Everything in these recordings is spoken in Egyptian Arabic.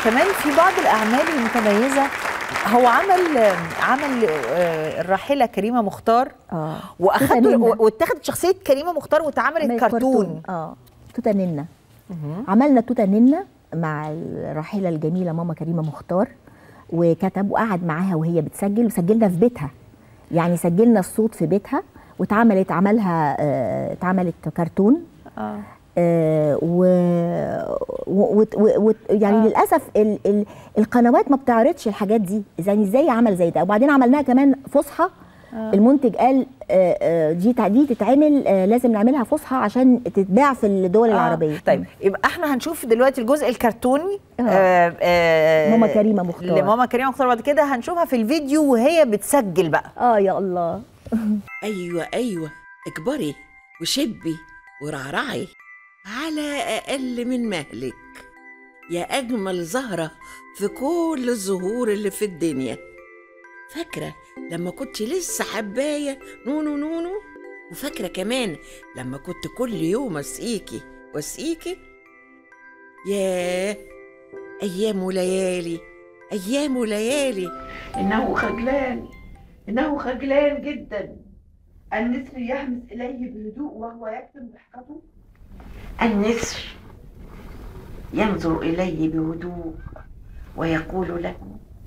كمان في بعض الاعمال المتميزه هو عمل عمل آه، الراحله كريمه مختار اه واخدوا توتة واتخذت شخصيه كريمه مختار واتعملت عملت كرتون اه توتا نينا عملنا توتا نينا مع الراحله الجميله ماما كريمه مختار وكتب وقعد معاها وهي بتسجل وسجلنا في بيتها يعني سجلنا الصوت في بيتها واتعملت عملها آه، اتعملت كرتون اه آه، و... و... و... و... يعني آه. آه. للاسف ال... ال... القنوات ما بتعرضش الحاجات دي يعني ازاي عمل زي ده وبعدين عملناها كمان فصحى آه. المنتج قال آه، آه، دي تع- دي تتعمل آه، لازم نعملها فصحى عشان تتباع في الدول العربيه طيب يبقى احنا هنشوف دلوقتي الجزء الكرتوني آه. آه آه ماما كريمة مختار. لماما كريمه مختار بعد كده هنشوفها في الفيديو وهي بتسجل بقى اه يا الله أيوة أيوة اكبري وشبي ورعرعي على أقل من مهلك يا أجمل زهرة في كل الزهور اللي في الدنيا فاكرة لما كنت لسه حباية نونو نونو وفاكرة كمان لما كنت كل يوم أسقيكي وأسقيكي ياه أيام وليالي أيام وليالي إنه خجلان إنه خجلان جدا النسر يهمس إليه بهدوء وهو يكتم ضحكته النسر ينظر إلي بهدوء ويقول له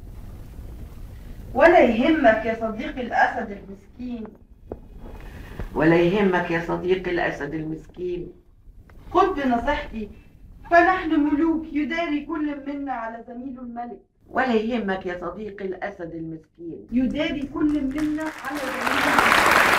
ولا يهمك يا صديقي الأسد المسكين ولا يهمك يا صديقي الأسد المسكين خذ بنصيحتي فنحن ملوك يداري كل منا على زميله الملك ولا يهمك يا صديقي الأسد المسكين يداري كل منا على زميله الملك